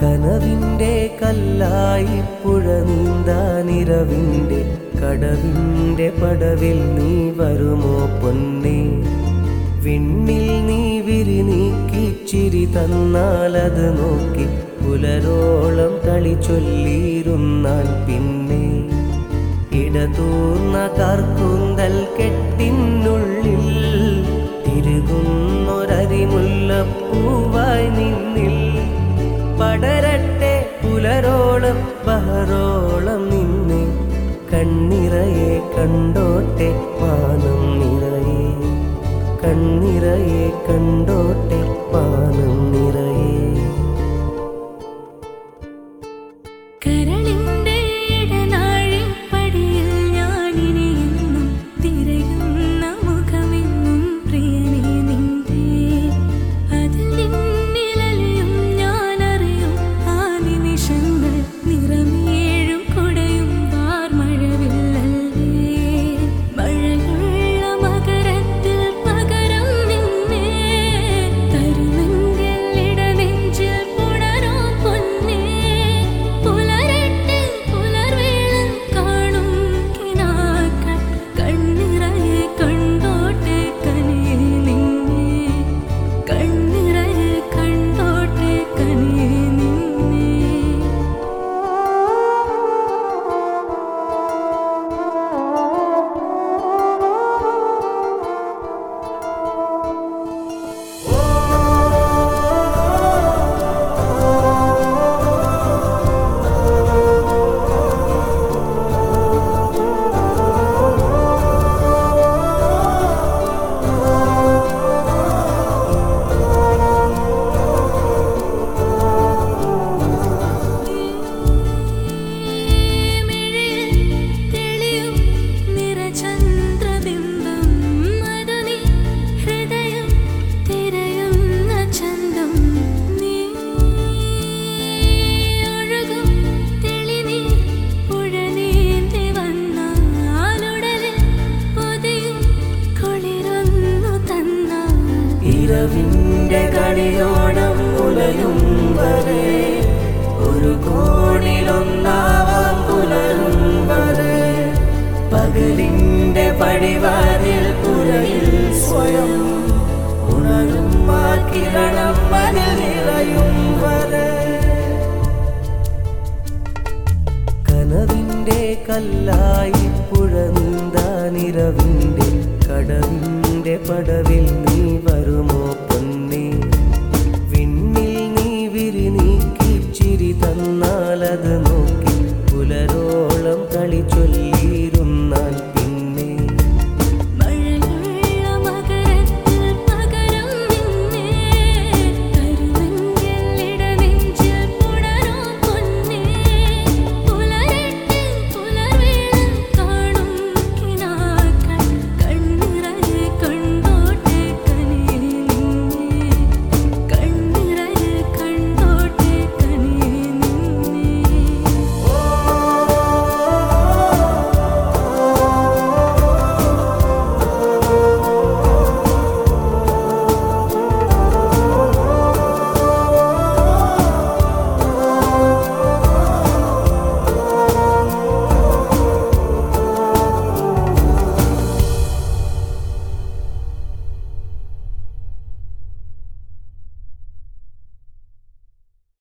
കനവിൻ്റെ കല്ലായി പുഴ നീന്താനിരവിൻ്റെ കടവിൻ്റെ പടവിൽ നീ വരുമോ പൊന്നേ വിണ്ണിൽ നീ വിരി നീക്കി ചിരി തന്നാലത് നോക്കി പുലരോളം കളി ചൊല്ലിയിരുന്നാൽ പിന്നെ ഇടതൂർന്ന കാർക്കൂന്തൽ കെട്ടിനുള്ളിൽ തിരുകുന്നൊരരിമുല്ലപ്പൂവായി നിന്നിൽ പടരട്ടെ പുലരോളം ബഹറോളം നിന്നെ കണ്ണിറയെ കണ്ടോട്ടെ മാനം നിറയെ കണ്ണിറയെ കണ്ടോട്ടെ മാനം നിറയെ കരളിന്റെ ഇടനാഴിപ്പടിയിൽ ഞാനിനിയെന്നും തിരയുന്ന മുഖമെന്നും പ്രിയനേ നിന്റെ അതിൽ നിന്നിലലിയും ഞാനറിയും ആ നിമിഷങ്ങൾ നിറമേഴും കൊടയും വാർമഴവില്ലല്ലേ മഴയുള്ള മകരത്തിൽ പകരം നിന്നെ തരുമെങ്കിൽ ഇടനെഞ്ചിൽ പുണരോ പൊന്നേ പുലരട്ടെ പുലർവേള കാണും കിനാക്കൾ കണ്ണിറയെ കണ്ടോട്ടെ കനിയെ നിന്നെ കണ്ണിറയെ കണ്ടോട്ടെ കനിയെ നിന്നെ തെളിയും നിറചന്ദ്രബിംബം അതു നീ ഹൃദയം തിരയുന്ന ചന്തം നീ ഒഴുകും തെളിനീർ പുഴ നീന്തി വന്നാലുടലിൽ പൊതിയും കുളിരൊന്നു തന്നാൽ ഇരവിന്റെ കളിയോണം ഉലയും വരെ ഒരു കോണിലൊന്നാവാം പുലരും വരെ പകലിന്റെ പടിവാരിൽ പുരയിൽ സ്വയം ഉണരും ആ കിരണം അതിൽ നിറയും വരെ കനവിൻ്റെ കല്ലായി പുഴ നീന്താനിരവിൻ്റെ കടവിൻ്റെ പടവിൽ